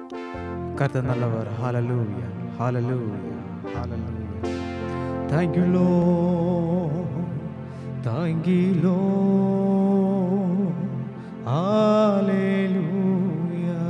கர்த்தர் நல்லவர் ஹalleluya hallelujah hallelujah thank you lord thank you lord hallelujah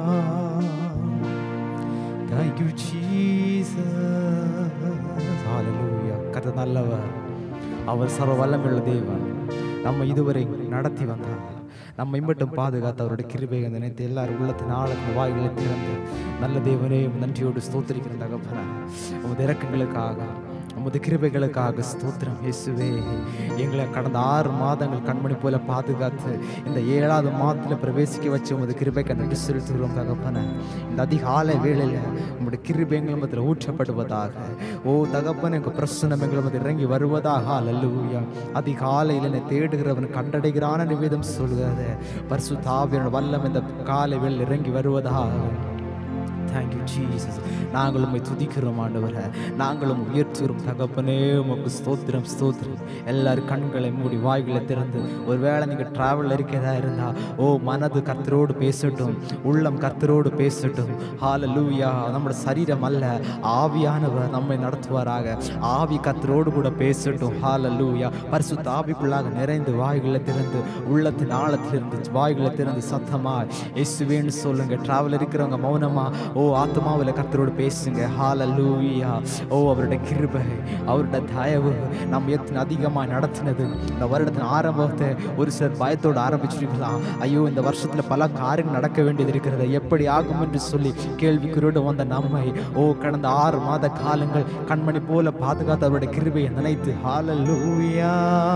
thank you jesus hallelujah கர்த்தர் நல்லவர் அவர் சர்வ வல்லமையுள்ள தேவன் நம்ம இதுவரை நடத்தி வந்தார் நம்மை மட்டும் பாதுகாத்து அவருடைய கிருபையை நினைத்து எல்லாரும் உள்ளத்தின் ஆழத்தின் வாய்களை திறந்து நல்ல தேவனே உம் நன்றியோடு ஸ்தோத்திரிக்கிற தகப்பன உமது இறக்கங்களுக்காக உமது கிருபைகளுக்காக ஸ்தோத்திரம் இயேசுவே எங்களை கடந்த ஆறு மாதங்கள் கண்மணி போல பாதுகாத்து இந்த ஏழாவது மாதத்தில் பிரவேசிக்க வச்சு உமது கிருபைக்கு நன்றி செலுத்துகிறோம் தகப்பன இந்த அதிகாலை வேளையில் உம்முடைய கிருபை எங்கள் மத்தியில் ஊற்றப்படுவதாக ஓ தகப்பன் எங்கள் பிரசனம் எங்கள் மத்தியில் இறங்கி வருவதாக அல்லூயா அதிகாலையில் என்னை தேடுகிறவன் கண்டடைகிறான நிவேதம் சொல்கிறது பரிசு தாவியனோட வல்லம் இந்த காலை வேளையில் இறங்கி வருவதாக தேங்க்யூ ஜீசஸ் நாங்கள் உம்மை துதிக்கிறோம் ஆண்டவரை நாங்களும் உயர்த்துகிறோம் தகப்பனே உமக்கு ஸ்தோத்திரம் ஸ்தோத்திரம் எல்லாரும் கண்களை மூடி வாய்களை திறந்து ஒருவேளை நீங்கள் ட்ராவலில் இருக்கிறதா இருந்தா ஓ மனது கர்த்தரோடு பேசட்டும் உள்ளம் கர்த்தரோடு பேசட்டும் ஹால லூயா நம்முடைய சரீரம் அல்ல ஆவியானவர் நம்மை நடத்துவாராக ஆவி கர்த்தரோடு கூட பேசட்டும் ஹால லூயா பரிசுத்த ஆவிக்குள்ளாக நிறைந்து வாய்களை திறந்து உள்ளத்தின் ஆழத்திலிருந்து வாய்களை திறந்து சத்தமா இயேசுவேன்னு சொல்லுங்க டிராவல் இருக்கிறவங்க மௌனமா ஓ ஆத்மாவில் கர்த்தரோடு பேசுங்க ஹாலலூயா ஓ அவருடைய கிருபை அவருடைய தயவு நம்ம எத்தனை அதிகமாக நடத்தினது இந்த வருடத்தின் ஆரம்பத்தை ஒரு சிலர் பயத்தோடு ஆரம்பிச்சிருக்கலாம் ஐயோ இந்த வருஷத்தில் பல காரியங்கள் நடக்க வேண்டியது இருக்கிறது எப்படி ஆகும் என்று சொல்லி கேள்விக்குறியோடு வந்த நம்மை ஓ கடந்த ஆறு மாத காலங்கள் கண்மணி போல பாதுகாத்து அவருடைய கிருபையை நினைத்து ஹாலலூயா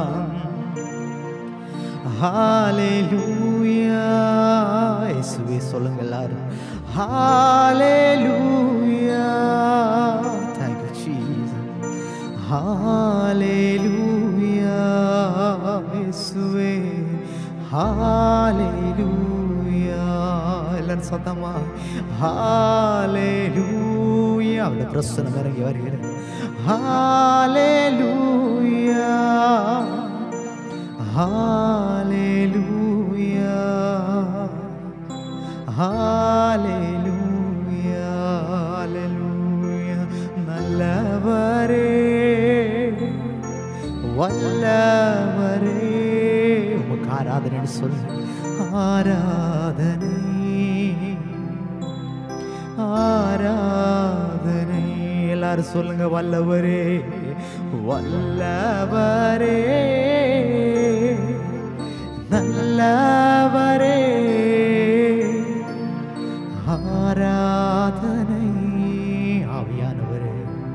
ஹalleluya இயேசுவே சொல்லுங்க எல்லாரும் ஹalleluya thank you jesus ஹalleluya இயேசுவே ஹalleluya எல்லாரும் சத்தமா ஹalleluya அவருடைய பிரசனம் இறங்கி வருகிறது ஹalleluya Hallelujah. Hallelujah. Hallelujah. நல்லவரே வல்லவரே உமக்கு ஆராதனை சொல்லு ஆராதனை ஆராதனை எல்லாரும் சொல்லுங்க வல்லவரே வல்லவரே நல்லவரே ஆராதனை ஆவியானவரே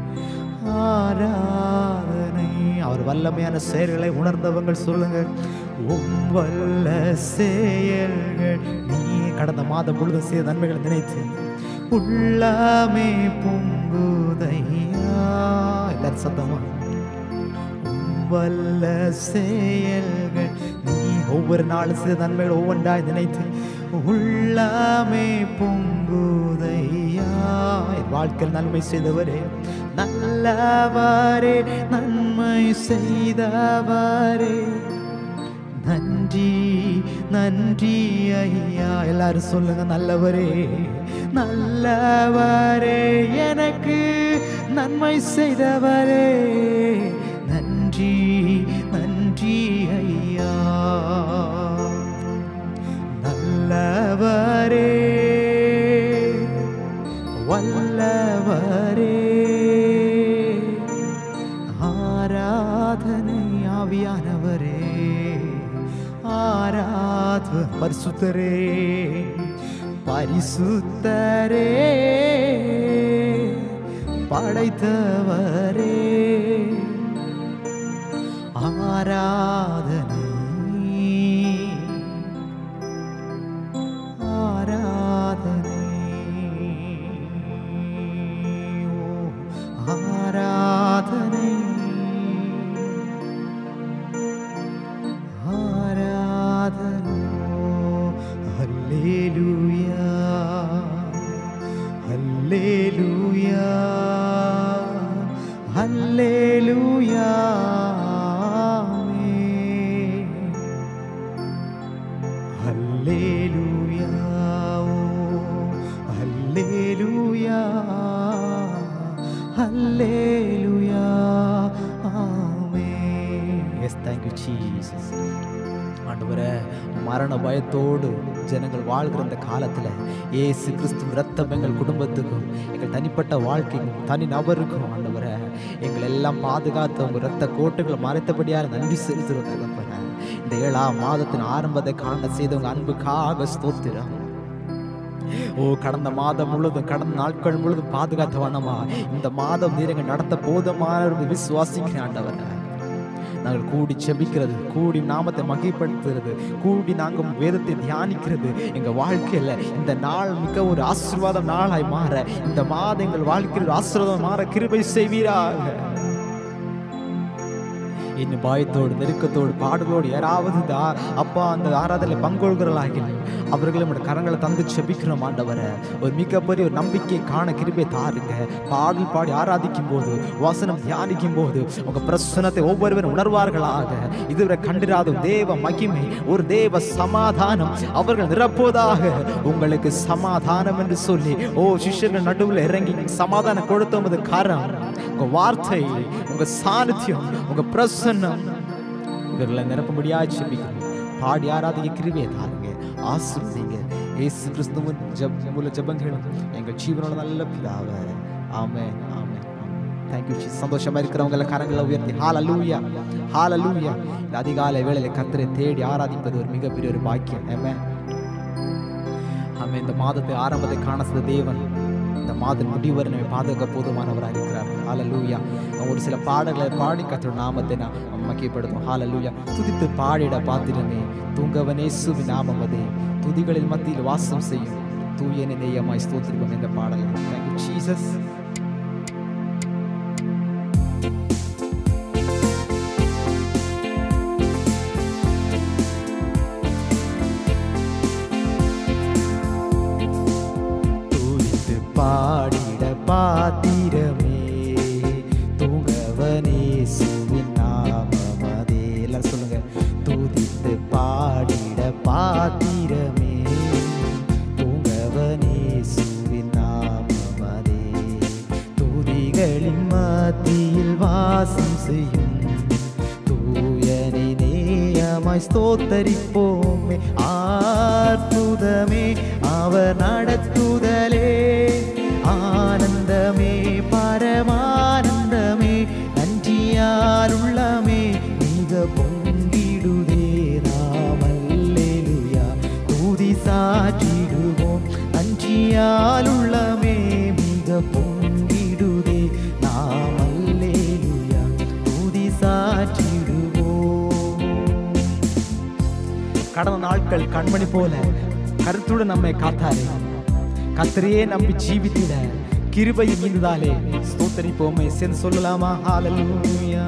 ஆராதனை அவர் வல்லமையான செயல்களை உணர்ந்தவங்கள் சொல்லுங்க உம் வல்ல செயல்கள் நீ கடந்த மாதம் முழுதும் செய்த நன்மைகளை நினைத்து உள்ளமே பொங்குதையா எல்லாரும் சத்தமா உம் வல்ல செயல்கள் நீ ஒவ்வொரு நாளும் செய்த நன்மைகள் ஒவ்வொன்றாய் நினைத்து உள்ளமே பொங்குதையா என் வாழ்க்கையில் நன்மை செய்தவரே நல்லவரே நன்மை செய்தவரே நன்றி நன்றி ஐயா எல்லாரும் சொல்லுங்க நல்லவரே நல்லவரே எனக்கு நன்மை செய்தவரே நன்றி நன்றி ஐயா நல்லவரே வல்லவரே ஆராதனை ஆவியானவரே ஆராத பரிசுத்தரே பரிசுத்தரே படைத்தவரே ஆராதனை ஆராதனை ஓ ஆராதனை ஆராதனை ஹல்லேலூயா ஹல்லேலூயா ஹல்லேலூயா ஆமென். ஹல்லேலூயா ஹல்லேலூயா ஆமென் எஸ் தேங்க்யூ ஜீசஸ் ஆண்டவரே மரண பயத்தோடு ஜனங்கள் வாழ்கிற இந்த காலத்தில் ஏசு கிறிஸ்து ரத்தம் எங்கள் குடும்பத்துக்கும் எங்கள் தனிப்பட்ட வாழ்க்கைக்கும் தனி நபருக்கும் ஆண்டவரே எங்கள் எல்லாம் பாதுகாத்து உங்கள் ரத்த கோட்டுகளை மறைத்தபடியால் நன்றி செலுத்துகிறோம் தகப்பனே இந்த ஏழாம் மாதத்தின் ஆரம்பத்தை காண செய்தவங்க அன்புக்காக ஸ்தோத்திரம் ஓ கடந்த மாதம் முழுவதும் கடந்த நாட்கள் முழுவதும் பாதுகாத்த வண்ணமா இந்த மாதம் நீர் எங்க நடத்த போதுமான விசுவாசிக்கிறேன் ஆண்டவர் நாங்கள் கூடி செபிக்கிறது கூடி நாமத்தை மகிப்படுத்துறது கூடி நாங்கள் வேதத்தை தியானிக்கிறது எங்க வாழ்க்கையில இந்த நாள் மிக ஒரு ஆசீர்வாதம் நாளாய் மாற இந்த மாதம் எங்கள் வாழ்க்கையில் ஒரு ஆசீர்வாதம் மாற கிருபை செய்வீராக இன்னும் பயத்தோடு நெருக்கத்தோடு பாடுகளோடு யாராவது இந்த ஆ- அப்பா அந்த ஆராதனை பங்கொள்கிறார்கள் அவர்களும் நம்முடைய கரங்களை தந்து செபிக்கிறோம் ஆண்டவரை ஒரு மிகப்பெரிய ஒரு நம்பிக்கை காண கிருபை தாருங்க பாடல் பாடி ஆராதிக்கும் போது வசனம் தியானிக்கும் போது உங்க பிரசனத்தை ஒவ்வொருவரும் உணர்வார்களாக இதுவரை கண்டிராத ஒரு தேவ மகிமை ஒரு தேவ சமாதானம் அவர்கள் நிரப்புவதாக உங்களுக்கு சமாதானம் என்று சொல்லி ஓ சிஷ்யர்கள் நடுவில் இறங்கி சமாதானம் கொடுத்த உமது கரம் உங்க வார்த்தை உங்க சாநித்தியம் உங்க பிரசன்னம் இவர்களை நிரப்பும்படியாக செபிக்கிறோம் பாடி ஆராதிக்க கிருபையை தாருங்க ஆசிர்வதிங்க இயேசு கிறிஸ்துவின் ஜப் மூல ஜபங்களும் எங்கள் ஜீவனோட நல்ல பிதாவே ஆமென் ஆமென் தேங்க்யூ சந்தோஷமா இருக்கிறவங்க எல்லாம் கரங்களை உயர்த்தி ஹாலலூயா ஹாலலூயா இந்த அதிகாலை வேளையில கத்தரை தேடி ஆராதிப்பது ஒரு மிகப்பெரிய ஒரு பாக்கியம் ஆமென் ஆமென் இந்த மாதத்தை ஆரம்பத்தை காண செய்த தேவன் இந்த மாத முடிவரை நம்மை பாதுகாக்க போதுமானவராக இருக்கிறார் ஹalleluya ஒரு சில பாடல்களை பாடி கத்தர் நாமத்தை நான் மக்கியப்படுத்தும் ஹalleluya துதித்து பாடிட பாத்திரமே தூங்கவனே சுவி நாமமதே துதிகளில் மத்தியில் வாசம் செய்யும் தூயனை நேயமாய் ஸ்தோத்திரிப்போம் இந்த பாடலை Thank you, Jesus துதித்து பாடிட பாத்திரமே தூங்கவனே சுவின் நாமமதே எல்லாரும் சொல்லுங்க துதித்து பாடிட பாத்திரமே தூங்கவனே சுவின் நாமமதே துதிகளின் மத்தியில் வாசம் செய்யும் தூயனை நேயமாய் ஸ்தோத்தரிப்போமே ஆற்புதமே அவர் நடத்துதலே ஆனந்தமே பரமானந்தமே நன்றியால் உள்ளமே மிக பொங்கிடுதே நாமல்லேலுயா தூதி சாற்றிடுவோம் நன்றியால் உள்ளமே மிக பொங்கிடுதே நாமல்லேலுயா தூதி சாற்றிடுவோம் கடந்த நாட்கள் கண்மணி போல கருத்துடன் நம்மை காத்தாரே கத்தரையே நம்பி ஜீவித்திட கிருபை மீந்ததாலே ஸ்தோத்தரிப்போமே சேர்ந்து சொல்லலாமா ஹalleluya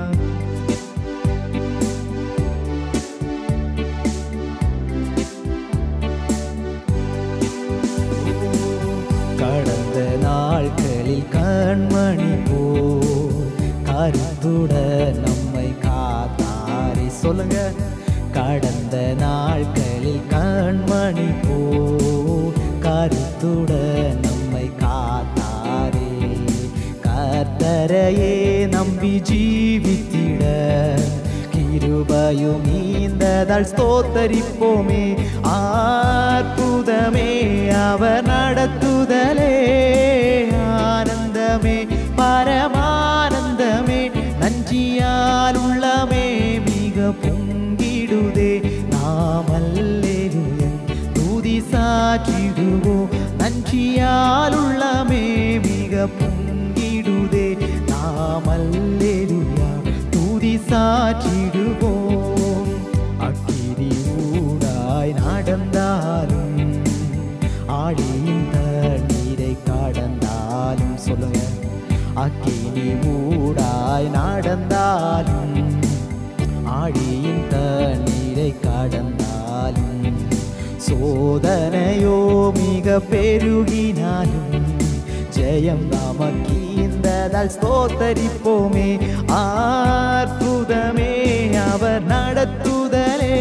கடந்த நாட்களில் கண்மணி போல் கருத்துடன் நம்மை காத்தாரே சொல்லுங்க கடந்த நாட்களில் கண்மணி போல் கருத்துடன் நம்மை காத்தாரே கர்த்தரையே நம்பி ஜீவித்திட கிருபையும் நீந்ததால் ஸ்தோத்தரிப்போமே அற்புதமே அவர் நடத்துதலே ஆனந்தமே பரமானந்தமே நன்றியால் உள்ளமே மிக பொங்கிடுதே நாமல்லேலுயன் தூதி சாற்றிடுவோம் நன்றியால் உள்ளமே மிக பொங்கிடுதே நாமல்லேலுயா தூதி சாற்றிடுவோம் அக்கிரி ஊடாய் நடந்தாலும் ஆழியின் தண்ணீரை கடந்தாலும் சொல்லுங்க அக்கினி ஊடாய் நடந்தாலும் ஆழியின் தண்ணீரை கடந்தாலும் சோதனையோ மிக பெருகினாலும் ஜெயம் நமக்கீந்ததால் ஸ்தோத்தரிப்போமே அற்புதமே அவர் நடத்துதலே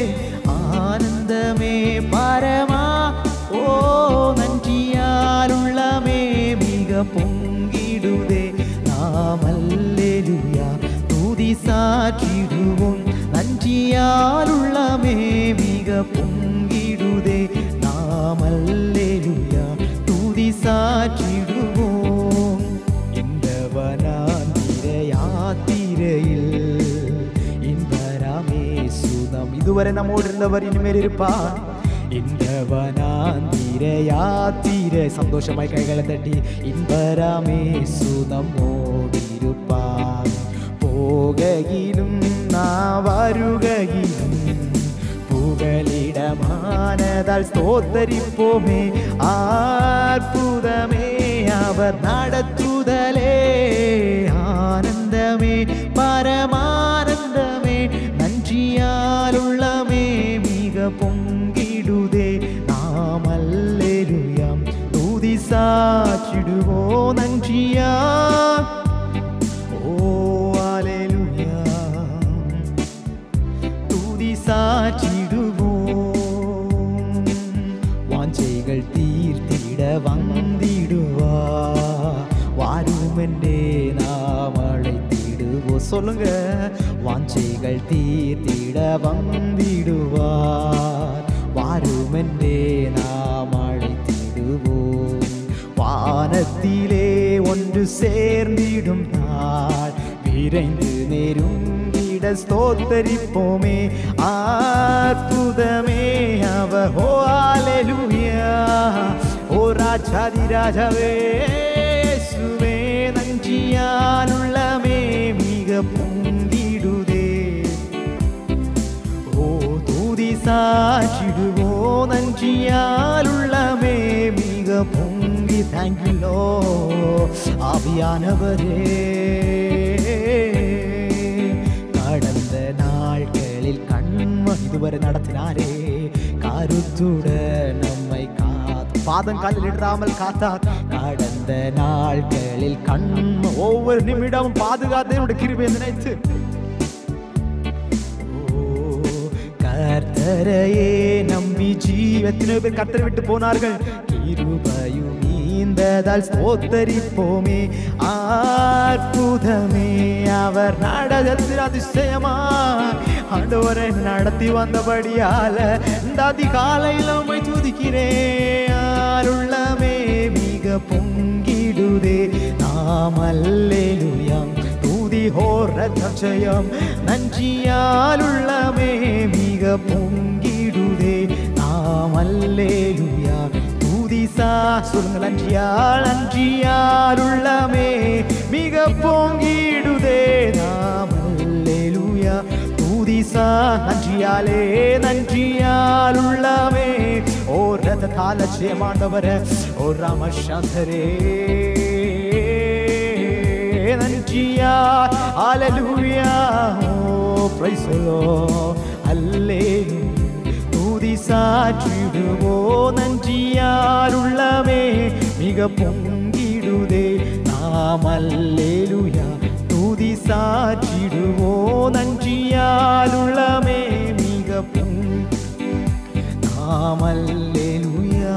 ஆனந்தமே பரமா ஓ நன்றியால் உள்ள பொங்கிடுதே நாம் அல்லேலுயா தூதி சாற்றிடுவோம் நன்றியால் உள்ளமே மிக பொங்கிடுதே நாம் அல்லேலுயா தூதி சாற்றிடுவோம் இந்தவனாந்திர யாத்திரையில் இன்பராமே சுதம் இதுவரை நம்மோடு இருந்தவர் இனிமேல் இருப்பார் இந்தவனாந்திர யாத்திரை சந்தோஷமாய் கைகளை தட்டி இன்பராமே சுதம் ஓடிருப்பார் போகையிலும் நான் வருகையிலும் புகலிடமானதால் ஸ்தோத்தரிப்போமே அற்புதமே அவர் நடத்துதலே ஆனந்தமே பரமானந்தமே நன்றியால் உள்ளமே மிக பொங்கிடுதே நாம் அல்லேலுயாம் தூதி சாற்றிடுவோ நன்றியா ஓ அலேலுயா தூதி சாற்றிடுவோம் வாஞ்சைகள் தீர்த்திட வந்திடுவா வாருமென்றே நாம் அழைத்திடுவோம் சொல்லுங்க வாஞ்சைகள் தீர்த்திட வந்திடுவார் வாருமென்றே நாம் அழைத்திடுவோம் வானத்திலே ஒன்று சேர்ந்திடும் நாள் விரைந்து நெருங்கிட ஸ்தோத்தரிப்போமே அற்புதமே அவ ஓ ஆலேலுயா ஓ ராஜாதி ராஜாவே சுவே நன்றியால் உள்ளமே மிக பொங்கிடுதே ஓ தூதி சாற்றிடுவோ நன்றியால் உள்ளமே மிக பொங்கி தேங்க்யூலோ ஆவியானவரே கடந்த நாட்களில் கண்ம இதுவரை நடத்தினாரே கருத்துட நம்மை காத்து பாதம் காலில் இடாமல் காத்தார் கடந்த நாட்களில் கண்ம ஒவ்வொரு நிமிடமும் பாதுகாத்து என்னுடைய கிருபையை நினைத்து கர்த்தரையே நம்பி ஜீவத்தினோ பேர் கர்த்தரை விட்டு போனார்கள் கிருபையும் நீந்ததால் ஸ்தோத்தரிப்போமே அற்புதமே அவர் நடத்தில் அதிசயமா ஆண்டவரை நடத்தி வந்தபடியால இந்த அதிகாலையில் உம்மை துதிக்கிறேன் அருள்ளமே மிக பொங்கிடுதே நாம் அல்லேலுயாம் தூதி ஹோரத ஜெயம் நன்றியால் உள்ளமே மிக பொங்கிடுதே நாம் அல்லேலுயா தூதி சா சொல்லுங்க நன்றியால் நன்றியால் உள்ளமே மிக பொங்கிடுதே நாம் அல்லேலுயா தூதி சா நன்றியாலே நன்றியால் உள்ளமே ஓ ரத கால ஜெயமாண்டவர ஓ ராமசந்தரே நன்றியா ஹalleluya ஓ praise the lord அல்லேலூயா தூதி சாற்றிடுவோ நன்றியால் உள்ளமே மிக பொங்கிடுதே நாம் அல்லேலூயா தூதி சாற்றிடுவோ நன்றியால் உள்ளமே மிக பொங் நாம் அல்லேலூயா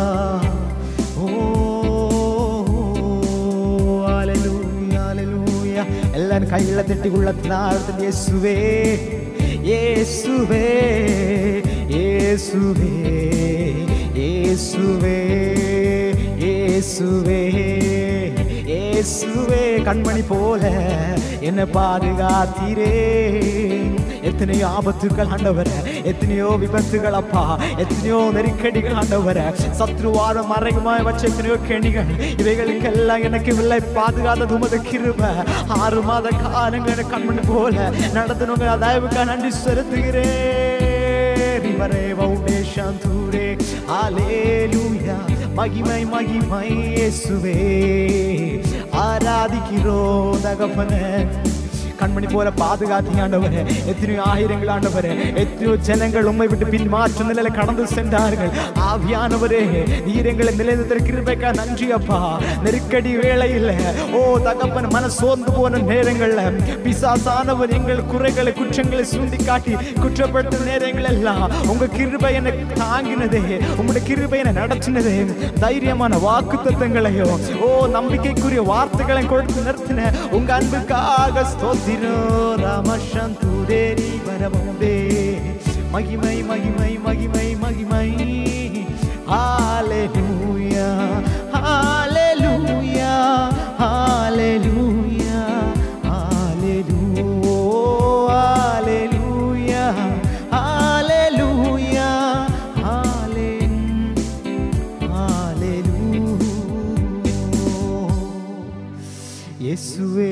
ஓ ஹalleluya ஹalleluya எல்லாரும் கையில தட்டி உள்ளத்தினார்த்தம் இயேசுவே இயேசுவே இயேசுவே இயேசுவே இயேசுவே இயேசுவே கண்மணி போல என்ன பாதுகாத்தீரே எத்தனையோ ஆபத்துகள் ஆண்டவர எத்தனையோ விபத்துகள் அப்பா எத்தனையோ நெருக்கடிகள் ஆண்டவர சத்ருவார மறைமுகமாய் வச்ச எத்தனையோ கெணிகள் இவைகளுக்கெல்லாம் எனக்கு இல்லை பாதுகாத்தது உமது கிருப ஆறு மாத காலங்கள் எனக்கு கண்மணி போல நடத்தினவங்க தயவுக்கா நன்றி செலுத்துகிறேன் ரிவரே ஃபவுண்டேஷன் தூரே ஹalleluya மகிமை மகிமை இயேசுவே ஆராதிக்கிறோம் தகப்பனே கண்மணி போல பாதுகாத்தீங்க ஆண்டவரே எத்தனையோ ஆயிரங்கள் ஆண்டவரே எத்தனையோ ஜனங்கள் உண்மை விட்டு பின் மாற்று நிலையில கடந்து சென்றார்கள் ஆவியானவரே நீர் எங்களை நிலைநிறுத்த கிருபைக்கா நன்றி அப்பா நெருக்கடி வேளையில் ஓ தகப்பன் மன சோர்ந்து போன நேரங்கள்ல பிசாசானவர் எங்கள் குறைகளை குற்றங்களை சுண்டி காட்டி குற்றப்படுத்த நேரங்கள் எல்லாம் உங்க கிருபை என்னை தாங்கினதே உங்களுடைய கிருபை என்னை நடத்தினதே தைரியமான வாக்கு தத்தங்களையோ ஓ நம்பிக்கைக்குரிய வார்த்தைகளை கொடுத்து நிறுத்தின உங்க அன்புக்காக ஸ்தோத்திரோ ராமசந்தூரேரி வரவந்தே மகிமை மகிமை மகிமை மகிமை ஹalleluya ஹalleluya ஹalleluya ஹalleluya ஹalleluya ஹalleluya இயேசுவே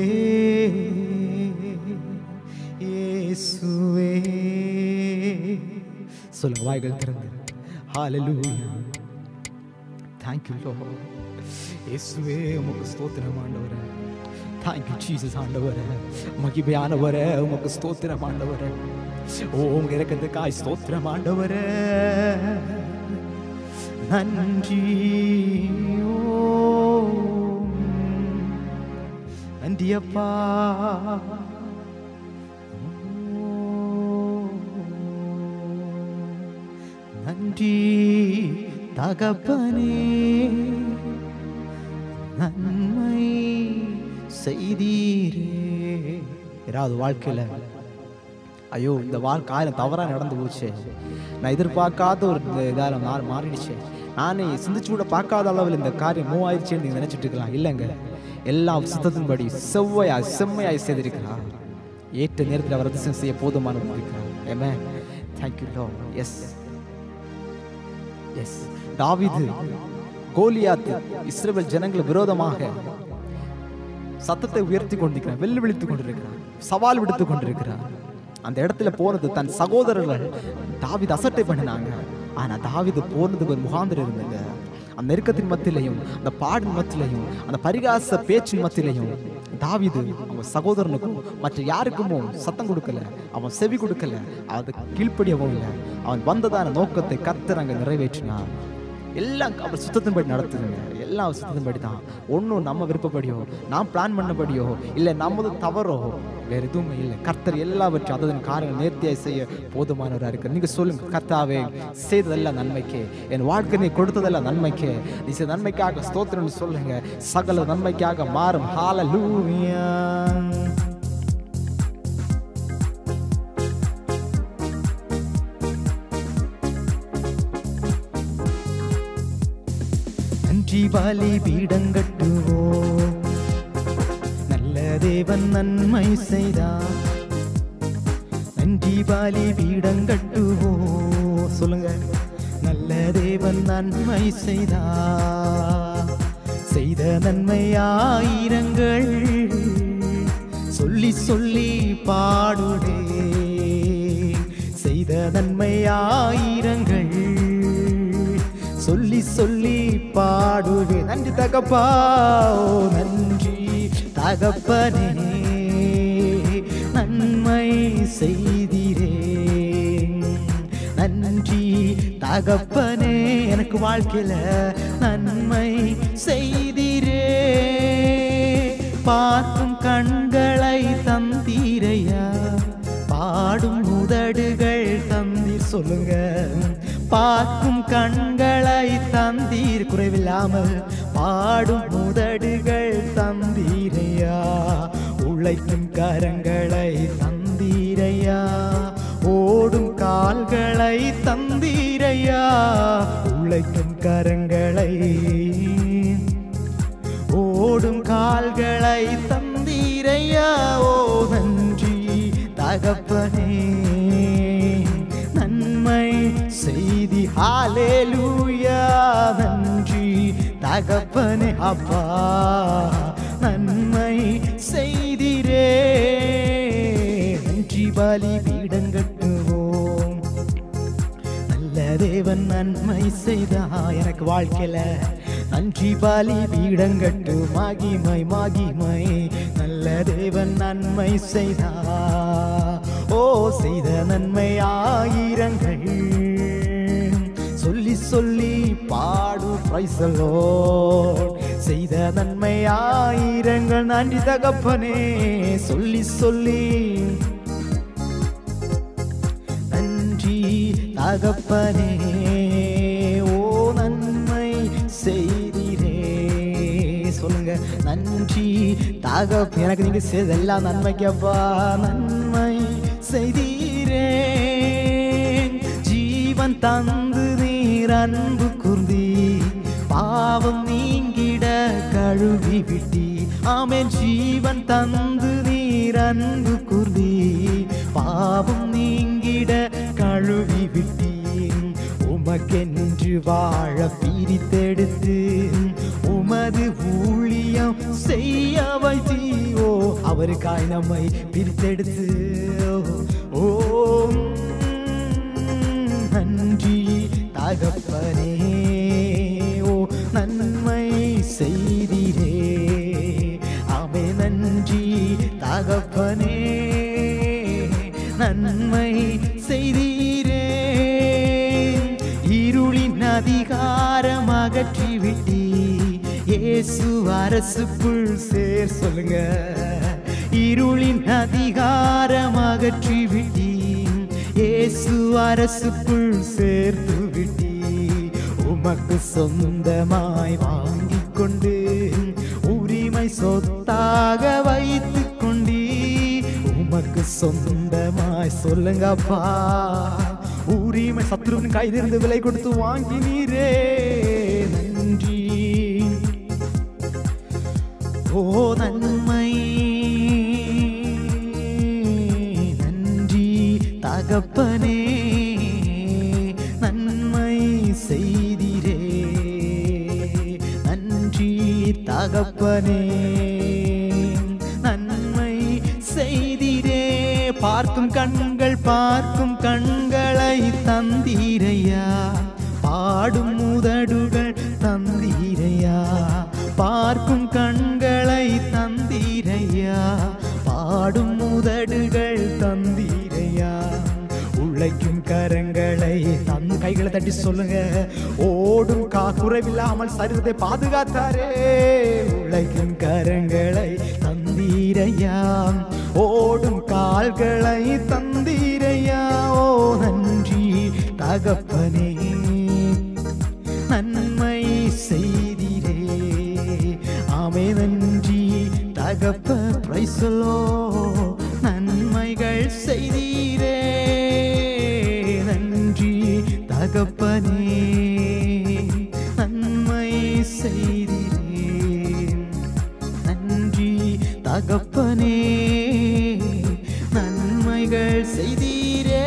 இயேசுவே சொல்லுங்க வாய்கள் திறந்து ஹalleluya thank you lord இயேசுவே உமக்கு ஸ்தோத்திரம் ஆண்டவரே thank you jesus ஆண்டவரே மகிமையானவரே உமக்கு ஸ்தோத்திரம் ஆண்டவரே ஓ உங்க இறக்கத்துக்காய் ஸ்தோத்திரம் ஆண்டவரே நன்றி ஓ நன்றி அப்பா நன்றி தகப்பனே நன்மை செய்தீரே யாராவது வாழ்க்கையில ஐயோ இந்த வாழ்க்கை ஆயிரம் தவறா நடந்து போச்சு நான் எதிர்பார்க்காத ஒரு இந்த இதால மாறி மாறிடுச்சு நானே சிந்திச்சு கூட பார்க்காத அளவில் இந்த காரியம் மூவ் ஆயிடுச்சுன்னு நீங்க நினைச்சிட்டு இருக்கலாம் இல்லைங்க எல்லாம் சுத்தத்தின்படி செவ்வையாய் செம்மையாய் செய்திருக்கிறார் ஏற்ற நேரத்தில் அவர் அதிசயம் செய்ய போதுமானவர் இருக்கிறார் ஏமே தேங்க்யூ லோ எஸ் எஸ் தாவீது கோலியாத்து இஸ்ரவேல் ஜனங்கள் விரோதமாக சத்தத்தை உயர்த்தி கொண்டிருக்கிறார் வெள்ளி விழித்துக் கொண்டிருக்கிறார் சவால் விடுத்துக் கொண்டிருக்கிறார் அந்த இடத்துல போனது தன் சகோதரர்கள் தாவித அசட்டை பண்ணினாங்க ஆனா தாவிது போனதுக்கு ஒரு முகாந்திரம் இருந்தது அந்த நெருக்கத்தின் மத்தியிலையும் அந்த பாடின் மத்தியிலையும் அந்த பரிகாச பேச்சின் மத்தியிலையும் தாவிது அவன் சகோதரனுக்கும் மற்ற யாருக்குமோ சத்தம் கொடுக்கல அவன் செவி கொடுக்கல அது கீழ்ப்படியவும் இல்லை அவன் வந்ததான நோக்கத்தை கர்த்தர் அங்க நிறைவேற்றினார் எல்லாம் அவர் சுத்தத்தின்படி நடத்துதுங்க எல்லாம் அவர் சுத்தத்தின்படி தான் ஒன்றும் நம்ம விருப்பப்படியோ நான் பிளான் பண்ணபடியோ இல்லை நமது தவறோ வேற எதுவுமே இல்லை கர்த்தர் எல்லாவற்றையும் அதன் காரியங்கள் நேர்த்தியாய் செய்ய போதுமானவராக இருக்கு நீங்க சொல்லுங்க கர்த்தாவே செய்ததெல்லாம் நன்மைக்கே என் வாழ்க்கை நீ கொடுத்ததெல்லாம் நன்மைக்கே நீ செய்த நன்மைக்காக ஸ்தோத்திரம்னு சொல்லுங்க சகல நன்மைக்காக மாறும் ஹalleluya நன்றி பாலி பீடங்கட்டுவோ நல்ல தேவன் நன்மை செய்தார் நன்றி பாலி பீடங்கட்டுவோ சொல்லுங்க நல்ல தேவன் நன்மை செய்தார் செய்த நன்மை ஆயிரங்கள் சொல்லி சொல்லி பாடுடே செய்த நன்மை ஆயிரங்கள் சொல்லி சொல்லி பாடுவே நன்றி தகப்பா ஓ நன்றி தகப்பனே நன்மை செய்திரே நன்றி தகப்பனே எனக்கு வாழ்க்கையில நன்மை செய்திரே பார்க்கும் கண்களை தந்தீரையா பாடும் உதடுகள் தந்தீர் சொல்லுங்க பார்க்கும் கண்களை தந்தீர் குறைவில்லாமல் பாடும் உதடுகள் தந்தீரையா உழைக்கும் கரங்களை தந்தீரையா ஓடும் கால்களை தந்தீரையா உழைக்கும் கரங்களை ஓடும் கால்களை தந்தீரையா ஓ நன்றி தகப்பனே நன்மை செய்தி ஹalleluya நன்றி தகப்பனே அப்பா நன்மை செய்திரே நன்றி பலி பீடங்கட்டுவோம் நல்ல தேவன் நன்மை செய்தா எனக்கு வாழ்க்கையில நன்றி பலி பீடங்கட்டு மகிமை மகிமை நல்ல தேவன் நன்மை செய்தார் ஓ செய்த நன்மை ஆயிரங்கள் சொல்லி சொல்லி பாடு பிரைசலோ செய்த நன்மை ஆயிரங்கள் நன்றி தகப்பனே சொல்லி சொல்லி நன்றி தகப்பனே ஓ நன்மை செய்தீரே சொல்லுங்க நன்றி தகப் எனக்கு நீங்க செய்தெல்லாம் நன்மைக்கப்பா நன்மை செய்தீரே ஜீவன் தந்து நீர் அன்பு குர்ந்தி பாவம் நீங்கிட கழுவி விட்டி ஆமென் ஜீவன் தந்து நீர் அன்பு குர்ந்தி பாவம் நீங்கிட கழுவி விட்டீர் உமக்கென்று வாழ பிரித்தெடுத்து உமது ஊழியம் செய்ய வைத்தீயோ அவருக்காய் நம்மை பிரித்தெடுத்து ஓ நன்றி தகப்பனே ஓ நன்மை செய்தீரே ஆமே நன்றி தகப்பனே நன்மை செய்தீரே இருளின் அதிகாரம் அகற்றி விட்டி இயேசு அரசுக்குள் சேர் சொல்லுங்க இருளின் அதிகாரம் அகற்றி விட்டி இயேசு அரசுக்குள் சேர்த்து விட்டி உமக்கு சொந்தமாய் வாங்கிக் கொண்டு உரிமை சொத்தாக வைத்துக் கொண்டீ உமக்கு சொந்தமாய் சொல்லுங்கப்பா உரிமை சத்ருவின் கைதிருந்து விலை கொடுத்து வாங்கினீரே நன்றி ஓ நன்மை நன்றி தகப்பனே நன்மை செய்திரே நன்றி தகப்பனே நன்மை செய்திரே பார்க்கும் கண்கள் பார்க்கும் கண்களை தந்தீரையா பாடும் முதடுகள் தந்தீரையா பார்க்கும் கண்களை தந்தீரையா பாடும் முதடுகள் தந்தீரையா உழைக்கும் கரங்களை தன் கைகளை தட்டி சொல்லுங்க ஓடும் கா குறைவில்லாமல் சரிதத்தை பாதுகாத்தாரே உழைக்கும் கரங்களை தந்தீரையா ஓடும் கால்களை தந்தீரையா ஓ நன்றி தகப்பனே நன்மை செய்திரே ஆமே நன்றி தகப்ப பிரைசலோ நன்மைகள் செய்தீரே நன்றி தகப்பனே நன்மை செய்தீரே நன்றி தகப்பனே நன்மைகள் செய்தீரே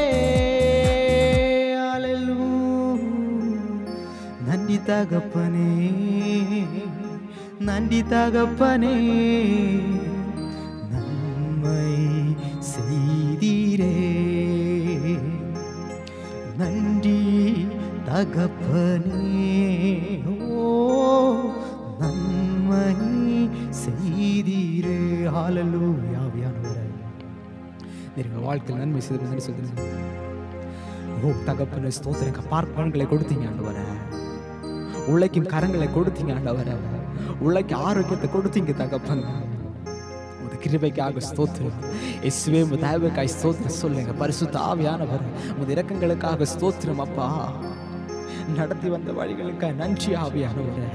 Hallelujah. நன்றி தகப்பனே நன்றி தகப்பனே நன்மை செய்தீரே நன்றி தகப்பனே ஓ நன்மை செய்தீரே ஹalleluya ஆவியானவரே நீங்கள் வாழ்க்கையில் நன்மை செய்து நன்றி சொல்லுங்க ஓ தகப்பன ஸ்தோத்திரங்க பார்ப்பன்களை கொடுத்தீங்க ஆண்டவரே உழைக்கும் கரங்களை கொடுத்தீங்க ஆண்டவரே உழைக்கு ஆரோக்கியத்தை கொடுத்தீங்க தகப்பன் உமது கிருபைக்காக ஸ்தோத்திரம் இயேசுவே உமது தயவுக்காய் ஸ்தோத்திரம் சொல்லுங்க பரிசுத்த ஆவியானவர் உமது இரக்கங்களுக்காக ஸ்தோத்திரம் அப்பா நடத்தி வந்த வழிகளுக்காக நன்றி ஆவியானவரே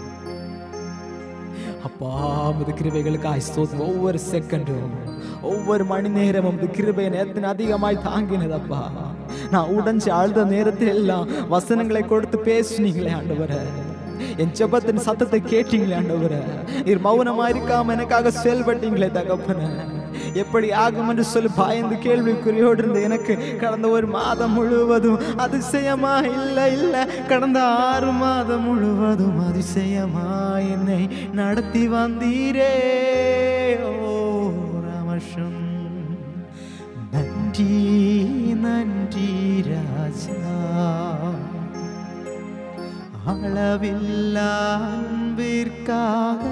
அப்பா உமது கிருபைகளுக்காய் ஸ்தோத்திரம் ஒவ்வொரு செகண்டும் ஒவ்வொரு மணி நேரமும் உமது கிருபை நேரத்தின் அதிகமாய் தாங்கினதப்பா நான் உடைஞ்சு அழுத நேரத்தில் எல்லாம் வசனங்களை கொடுத்து பேசுனீங்களே ஆண்டவரே என் ஜெபத்தின் சத்தத்தை கேட்டீங்களே ஆண்டவரே நீர் மௌனமா இருக்காம எனக்காக செயல்பட்டீங்களே தகப்பன எப்படி ஆகும் என்று சொல்லி பயந்து கேள்விக்குறியோடு இருந்த எனக்கு கடந்த ஒரு மாதம் முழுவதும் அதிசயமா இல்லை இல்லை கடந்த ஆறு மாதம் முழுவதும் அதிசயமா என்னை நடத்தி வந்தீரே ஓ ராமஷம் நன்றி நன்றி ராஜா அளவில்லா அன்பிற்காக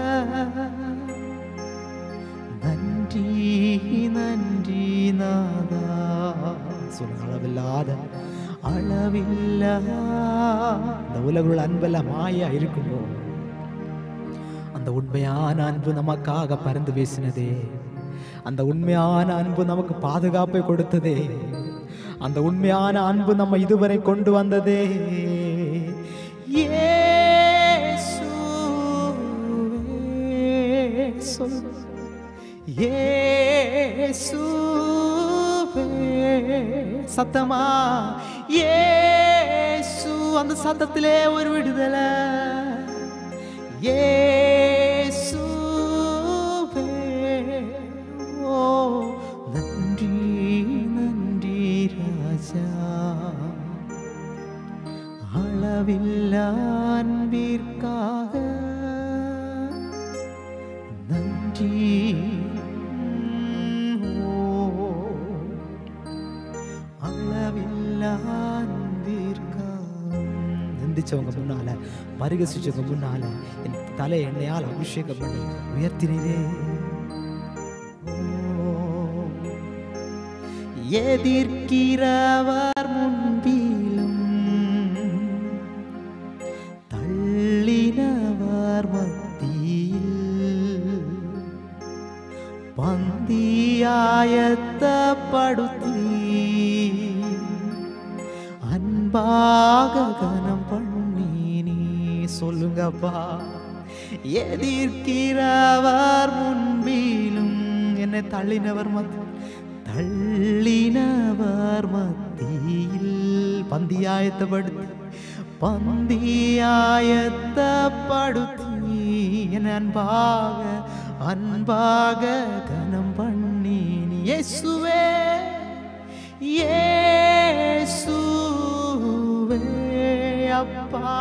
நன்றி நன்றி நாதா சொல்லுங்க அளவில்லாத அளவில்லா இந்த உலகுள்ள அன்பெல்லாம் மாயா இருக்கும்போ அந்த உண்மையான அன்பு நமக்காக பறந்து பேசினதே அந்த உண்மையான அன்பு நமக்கு பாதுகாப்பை கொடுத்ததே அந்த உண்மையான அன்பு நம்ம இதுவரை கொண்டு வந்ததே இயேசுவே, சொல். இயேசுவே, சத்தமா இயேசு அந்த சத்தத்திலே ஒரு விடுதலை இயேசுவே ஓ நன்றி நன்றி ராஜா அளவில்லா அன்பிற்காக நன்றி ஓ அளவில்லா அன்பிற்காக நிந்திச்சவங்க முன்னால பரிகசிச்சவங்க முன்னால என் தலை எண்ணெயால் அபிஷேகம் பண்ணி உயர்த்தினே எதிர்க்கிறவர் முன்பிலும் தள்ளினவர் மத்தியில் பந்தியாயத்தப்படுத்தி அன்பாக கனம் பண்ணி நீ சொல்லுங்கப்பா எதிர்க்கிறவர் முன்பிலும் என்னை தள்ளினவர் மத்தியில் தள்ளினவர் மத்தியில் பந்தியாயத்தப்படுத்தி பந்தியாயத்தப்படுத்தி என் அன்பாக அன்பாக கனம் பண்ணி நீ இயேசுவே இயேசுவே அப்பா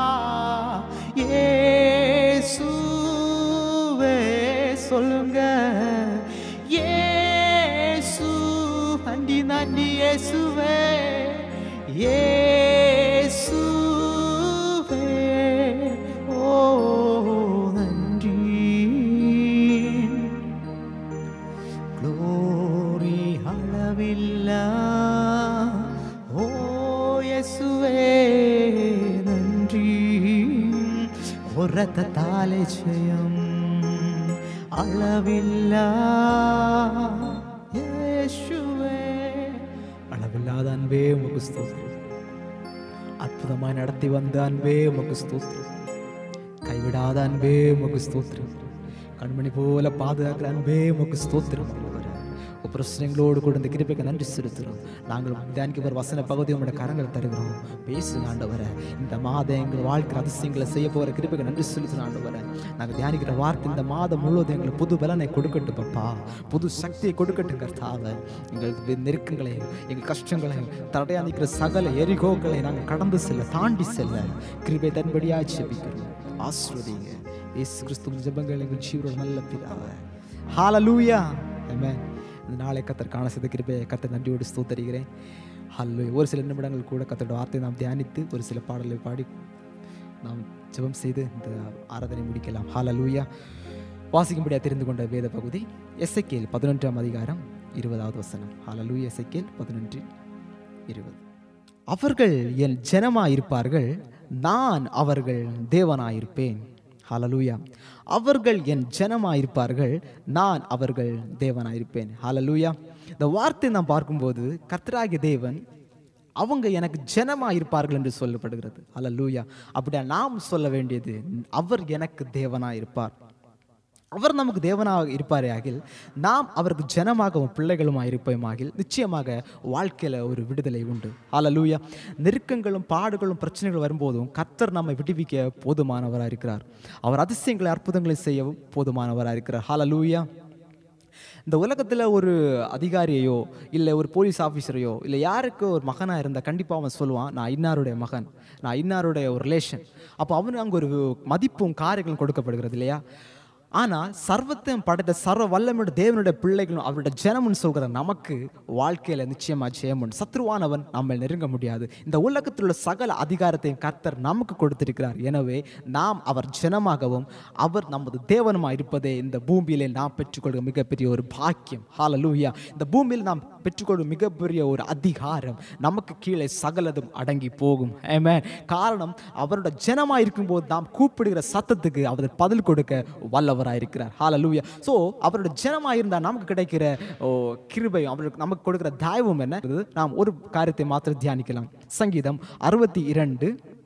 இயேசுவே சொல்லுங்க இயேசு நன்றி நன்றி இயேசுவே இயேசுவே ஓ நன்றி க்ளோரி அளவில்லா ஓ இயேசுவே நன்றி உரத்தாலே ஜெயம் அளவில்லா இயேசுவே அளவில்லாத அன்பே உமக்கு ஸ்தோத்திரம் அற்புதமாய் நடத்தி வந்த அன்பே உமக்கு ஸ்தோத்திரம் கைவிடாத அன்பே உமக்கு ஸ்தோத்திரம் கண்மணி போல பாதுகாக்கிற அன்பே உமக்கு ஸ்தோத்திரம் ஆண்டவரே. உம் பிரச்சனைகளோடு கூட இந்த கிருபைக்கு நன்றி செலுத்துகிறோம் நாங்கள் தியானிக்க ஒரு வசன பகுதி உங்களோட கரங்கள் தருகிறோம் பேசுங்க ஆண்டவரே இந்த மாதம் எங்கள் வாழ்க்கை அதிசயங்களை செய்ய போகிற கிருபைக்கு நன்றி செலுத்துகிறோம் ஆண்டவரே நாங்கள் தியானிக்கிற வார்த்தை இந்த மாதம் முழுவதும் எங்களுக்கு புது பலனை கொடுக்கட்டும் பப்பா புது சக்தியை கொடுக்கட்டும் கர்த்தாவே எங்கள் நெருக்கங்களையும் எங்கள் கஷ்டங்களையும் தடையா நிற்கிற சகல எரிகோக்களை நாங்கள் கடந்து செல்ல தாண்டி செல்ல கிருபை தன்படியாக செபிக்கிறோம் ஆஸ்வதிங்க இயேசு கிறிஸ்துவின் ஜெபங்கள் எங்கள் ஜீவரோட நல்ல பிதாவே ஹalleluya ஆமென் இந்த நாளை கத்தர் காண செய்த கிருபையை கத்தர் நன்றியோடு ஸ்தோத்தரிக்கிறேன் ஹல்லு ஒரு சில நிமிடங்கள் கூட கத்தரோட வார்த்தையை நாம் தியானித்து ஒரு சில பாடலை பாடி நாம் ஜெபம் செய்து இந்த ஆராதனை முடிக்கலாம் ஹalleluya வாசிக்கும்படியாக தெரிந்து கொண்ட வேத பகுதி எஸ்ஐகேல் பதினொன்றாம் அதிகாரம் இருபதாவது வசனம் ஹalleluya எஸ்ஐகேல் பதினொன்று இருபது அவர்கள் என் ஜனமாயிருப்பார்கள் நான் அவர்கள் தேவனாயிருப்பேன் ஹalleluya அவர்கள் என் ஜனமாயிருப்பார்கள் நான் அவர்கள் தேவனாயிருப்பேன் ஹalleluya இந்த வார்த்தை நாம் பார்க்கும்போது கர்த்தராகிய தேவன் அவங்க எனக்கு ஜனமா இருப்பார்கள் என்று சொல்லப்படுகிறது ஹalleluya அப்படியா நாம் சொல்ல வேண்டியது அவர் எனக்கு தேவனா இருப்பார் அவர் நமக்கு தேவனாக இருப்பாரே ஆகில் நாம் அவருக்கு ஜனமாகவும் பிள்ளைகளுமாக இருப்போமாகில் நிச்சயமாக வாழ்க்கையில் ஒரு விடுதலை உண்டு ஹalleluya நெருக்கங்களும் பாடுகளும் பிரச்சனைகள் வரும்போதும் கர்த்தர் நம்மை விடுவிக்க போதுமானவராக இருக்கிறார் அவர் அதிசயங்களை அற்புதங்களை செய்யவும் போதுமானவராக இருக்கிறார் ஹalleluya இந்த உலகத்தில் ஒரு அதிகாரியையோ இல்லை ஒரு போலீஸ் ஆஃபீஸரையோ இல்லை யாருக்கு ஒரு மகனாக இருந்தால் கண்டிப்பாக அவன் சொல்லுவான் நான் இன்னாருடைய மகன் நான் இன்னாருடைய ஒரு ரிலேஷன் அப்போ அவனுக்கு அங்கே ஒரு மதிப்பும் காரியங்களும் கொடுக்கப்படுகிறது இல்லையா ஆனால் சர்வத்தையும் படைத்த சர்வ வல்லமையுடைய தேவனுடைய பிள்ளைகளும் அவருடைய ஜனம்னு சொல்கிற நமக்கு வாழ்க்கையில் நிச்சயமா ஜெயம் உண்டு சத்ருவானவன் நம்மை நெருங்க முடியாது இந்த உலகத்தில் உள்ள சகல அதிகாரத்தையும் கர்த்தர் நமக்கு கொடுத்திருக்கிறார் எனவே நாம் அவர் ஜனமாகவும் அவர் நமது தேவனுமாக இருப்பதே இந்த பூமியிலே நாம் பெற்றுக்கொள்கிற மிகப்பெரிய ஒரு பாக்கியம் ஹalleluya இந்த பூமியில் நாம் பெற்றுக்கொள்ளும் மிகப்பெரிய ஒரு அதிகாரம் நமக்கு கீழே சகலதும் அடங்கி போகும் ஆமென் காரணம் அவரோட ஜனமாக இருக்கும்போது நாம் கூப்பிடுகிற சத்தத்துக்கு அவர் பதில் கொடுக்க வல்லவராக இருக்கிறார் ஹalleluya ஸோ அவரோட ஜனமாக இருந்தால் நமக்கு கிடைக்கிற ஓ, கிருபையும் அவருக்கு நமக்கு கொடுக்கிற தயவும் என்ன நாம் ஒரு காரியத்தை மாத்திரம் தியானிக்கலாம் சங்கீதம் அறுபத்தி இரண்டு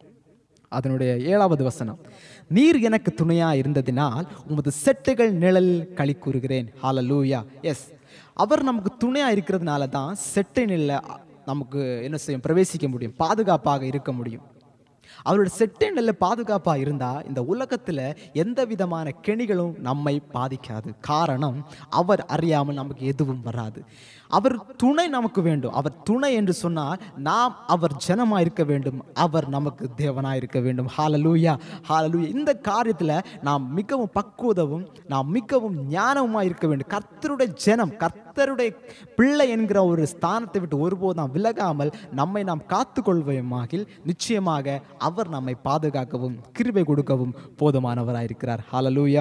அதனுடைய ஏழாவது வசனம் நீர் எனக்கு துணையா இருந்ததினால் உமது செட்டுகள் நிழலில் களி கூறுகிறேன் ஹalleluya எஸ் அவர் நமக்கு துணையா இருக்கிறதுனால தான் செட்டை நிழல நமக்கு என்ன செய்யும் பிரவேசிக்க முடியும் பாதுகாப்பாக இருக்க முடியும் அவரோட செட்டை நல்ல பாதுகாப்பாக இருந்தால் இந்த உலகத்தில் எந்த விதமான கெணிகளும் நம்மை பாதிக்காது காரணம் அவர் அறியாமல் நமக்கு எதுவும் வராது அவர் துணை நமக்கு வேண்டும் அவர் துணை என்று சொன்னால் நாம் அவர் ஜனமாக இருக்க வேண்டும் அவர் நமக்கு தேவனாக இருக்க வேண்டும் ஹாலலூயா ஹாலலூயா இந்த காரியத்தில் நாம் மிகவும் பக்குவதவும் நாம் மிகவும் ஞானமாக இருக்க வேண்டும் கர்த்தருடைய ஜனம் கர்த்தருடைய பிள்ளை என்கிற ஒரு ஸ்தானத்தை விட்டு ஒருபோதும் நாம் விலகாமல் நம்மை நாம் காத்துக்கொள்வோமாகில் நிச்சயமாக அவர் நம்மை பாதுகாக்கவும் கிருபை கொடுக்கவும் போதுமானவராயிருக்கிறார் ஹalleluya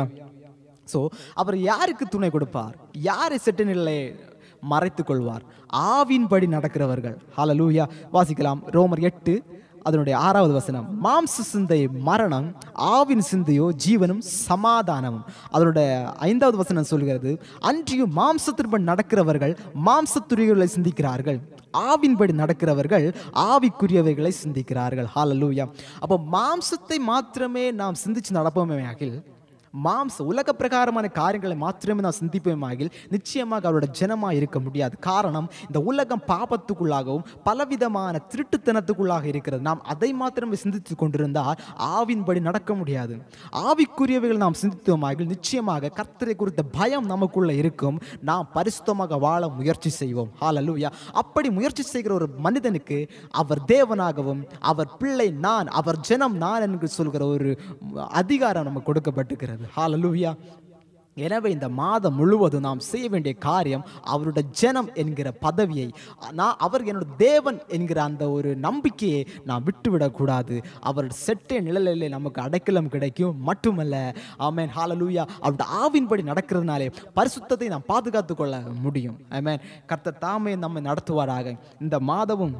ஸோ அவர் யாருக்கு துணை கொடுப்பார் யாரை செட்டு நிலை மறைத்துக் கொள்வார் ஆவின்படி நடக்கிறவர்கள் ஹalleluya வாசிக்கலாம் ரோமர் எட்டு அதனுடைய ஆறாவது வசனம் மாம்ச சிந்தை மரணம் ஆவின் சிந்தையோ ஜீவனும் சமாதானமும் அதனுடைய ஐந்தாவது வசனம் சொல்கிறது அன்றியும் மாம்சத்தின்படி நடக்கிறவர்கள் மாம்சத்துறைகளை சிந்திக்கிறார்கள் ஆவின்படி நடக்கிறவர்கள் ஆவிக்குரியவைகளை சிந்திக்கிறார்கள் ஹalleluya அப்போ மாம்சத்தை மாத்திரமே நாம் சிந்திச்சு நடப்போமே ஆகில் மாம்ச உலக பிரகாரமான காரியங்களை மாத்திரமே நாம் சிந்திப்போமாகில் நிச்சயமாக அவரோட ஜனமாக இருக்க முடியாது காரணம் இந்த உலகம் பாபத்துக்குள்ளாகவும் பலவிதமான திருட்டுத்தனத்துக்குள்ளாக இருக்கிறது நாம் அதை மாத்திரமே சிந்தித்து கொண்டிருந்தால் ஆவின்படி நடக்க முடியாது ஆவிக்குரியவைகள் நாம் சிந்தித்தோமாகில் நிச்சயமாக கர்த்தரை குறித்த பயம் நமக்குள்ள இருக்கும் நாம் பரிசுத்தமாக வாழ முயற்சி செய்வோம் ஹalleluya அப்படி முயற்சி செய்கிற ஒரு மனிதனுக்கு அவர் தேவனாகவும் அவர் பிள்ளை நான் அவர் ஜனம் நான் என்று சொல்கிற ஒரு அதிகாரம் நமக்கு கொடுக்கப்பட்டிருக்கிறது ஹalleluya எனவே இந்த மாதம் முழுவதும் நாம் செய்ய வேண்டிய காரியம் அவருடைய ஜனம் என்கிற பதவியை நான் அவர் என்னோட தேவன் என்கிற அந்த ஒரு நம்பிக்கையை நாம் விட்டுவிடக்கூடாது அவருடைய செட்டை நிழலிலே நமக்கு அடைக்கலம் கிடைக்கும் மட்டுமல்ல ஆமேன் ஹalleluya அவருடைய ஆவின்படி நடக்கிறதுனாலே பரிசுத்தத்தை நாம் பாதுகாத்து கொள்ள முடியும் ஆமேன் கர்த்தர் தாமே நம்மை நடத்துவாராக இந்த மாதமும்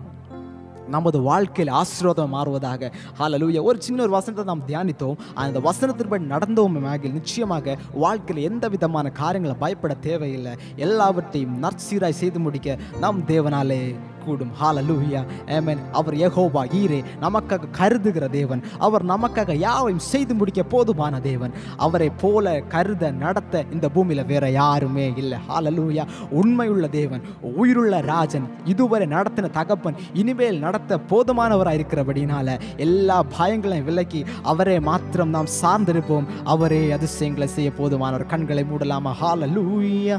நமது வாழ்க்கையில் ஆசீர்வாதம் மாறுவதாக ஹalleluya ஒரு சின்ன ஒரு வசனத்தை நாம் தியானித்தோம் அந்த வசனத்தின்படி நடந்தோம் ஆகில் நிச்சயமாக வாழ்க்கையில் எந்த விதமான காரியங்களை பயப்பட தேவையில்லை எல்லாவற்றையும் நற்சீராய் செய்து முடிக்க நம் தேவனாலே கூடும் ஹalleluya ஆமென் அவர் யெகோவா ஈரே நமக்காக கருதுகிற தேவன் அவர் நமக்காக யாவையும் செய்து முடிக்க போதுமான தேவன் அவரை போல கருத நடத்த இந்த பூமியில வேற யாருமே இல்லை ஹalleluya உண்மையுள்ள தேவன் உயிருள்ள ராஜன் இதுவரை நடத்தின தகப்பன் இனிமேல் நடத்த போதுமானவராக இருக்கிறபடினால எல்லா பயங்களையும் விலக்கி அவரே மாத்திரம் நாம் சார்ந்திருப்போம் அவரே அதிசயங்களை செய்ய போதுமானவர் கண்களை மூடலாமா ஹalleluya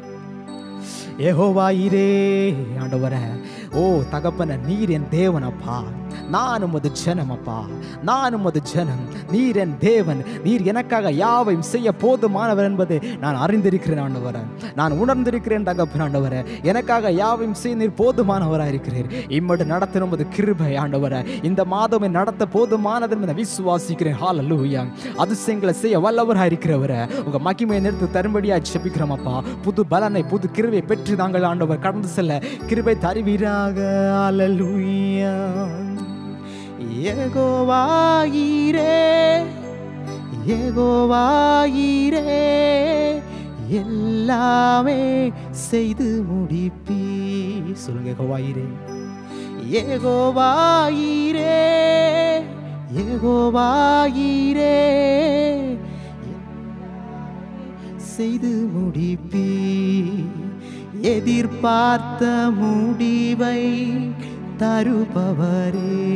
ஏகோவாயிரே ஆண்டவரே ஓ தகப்பன நீர் என் தேவனப்பா நான் உமது ஜனமப்பா நான் உமது ஜனம் நீர் என் தேவன் நீர் எனக்காக யாவையும் செய்ய போதுமானவர் என்பதை நான் அறிந்திருக்கிறேன் ஆண்டவரே நான் உணர்ந்திருக்கிறேன் தகப்பன் ஆண்டவரே எனக்காக யாவையும் செய்ய நீர் போதுமானவராக இருக்கிறீர் இம்மட்டு நடத்த உமது கிருபை ஆண்டவரே இந்த மாதமே நடத்த போதுமானது என்பதை விசுவாசிக்கிறேன் ஹalleluya அதிசயங்களை செய்ய வல்லவராக இருக்கிறவரை உங்க மகிமையை நிறுத்து தரும்படியா ஜெபிக்கிறோம் அப்பா புது பலனை புது கிருபை பெற்று தாங்கள் ஆண்டவர் கடந்து செல்ல கிருபை தருவீராக ஹalleluya ஏகோவாயிரே ஏகோவாயிரே எல்லாமே செய்து முடிப்பி சொல்லுங்க ஏகோவாயிரே ஏகோவாயிரே ஏகோவாயிரே செய்து முடிப்பி எதிர்பார்த்த முடிவை தருபவரே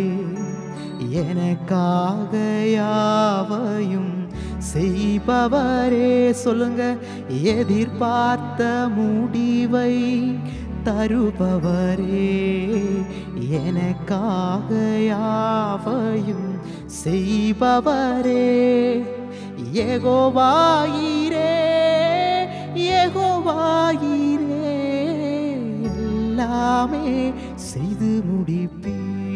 எனக்காக யாவையும் செய்பவரே சொல்லுங்க எதிர்பார்த்த முடிவை தருபவரே எனக்காக யாவையும் செய்பவரே ஏகோவாயிரே செய்வாயிரே எல்லாமே செய்து முடிப்பீர்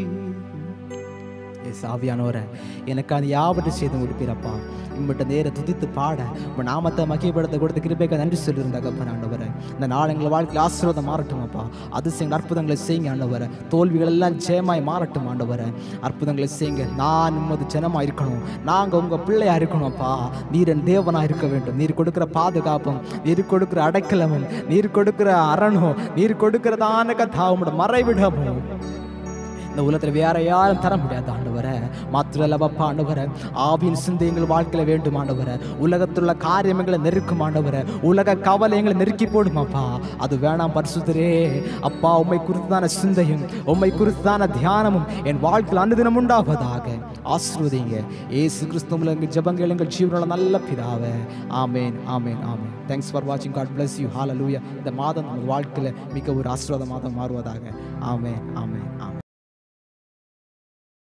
எஸ் ஆவியானவரை எனக்கு அது யாவற்றை செய்து முடிப்பீரப்பா உங்கள்கிட்ட நேர துதித்து பாட உங்கள் நாமத்தை மகிழ்படுத்த கொடுத்த கிருபைக்கு நன்றி சொல்லியிருந்தாங்க அப்பா ஆண்டவரை இந்த நாள் எங்களை வாழ்க்கையில் ஆசீர்வாதம் மாறட்டும் அப்பா அதிசயங்கள் அற்புதங்களை செய்யுங்க ஆண்டவரை தோல்விகள் எல்லாம் ஜெயமாய் மாறட்டும் ஆண்டவரை அற்புதங்களை செய்யுங்க நான் உமது ஜனமாக இருக்கணும் நாங்கள் உங்கள் பிள்ளையாக இருக்கணும் அப்பா நீர் என் தேவனாக இருக்க வேண்டும் நீர் கொடுக்குற பாதுகாப்பும் நீர் கொடுக்குற அடைக்கலமும் நீர் கொடுக்குற அரணும் நீர் கொடுக்கிறதான கதாவும் மறைவிடமும் இந்த உலகத்தில் வேற யாரும் தர முடியாது ஆண்டவரை மாத்திர பப்பா ஆண்டவரை ஆவியின் சிந்தை எங்கள் வாழ்க்கையில் வேண்டும் ஆண்டவரை உலகத்தில் உள்ள காரியங்களை நெருக்கும் ஆண்டவரை உலக கவலை எங்களை நெருக்கி போடுமாப்பா அது வேணாம் பரிசுத்தரே அப்பா உண்மை குறித்தான சிந்தையும் உண்மை குறித்தான தியானமும் என் வாழ்க்கையில் அனுதினம் உண்டாவதாக ஆசிர்வதிங்க ஏசு கிறிஸ்துவில் எங்கள் ஜபங்கள் எங்கள் ஜீவனோட நல்ல பிதாவே ஆமேன் ஆமேன் ஆமேன் தேங்க்ஸ் ஃபார் வாட்சிங் காட் bless யூ ஹalleluya இந்த மாதம் நம்ம வாழ்க்கையில் மிக ஒரு ஆசீர்வாத மாதம் மாறுவதாக ஆமேன் ஆமேன் ஆமேன்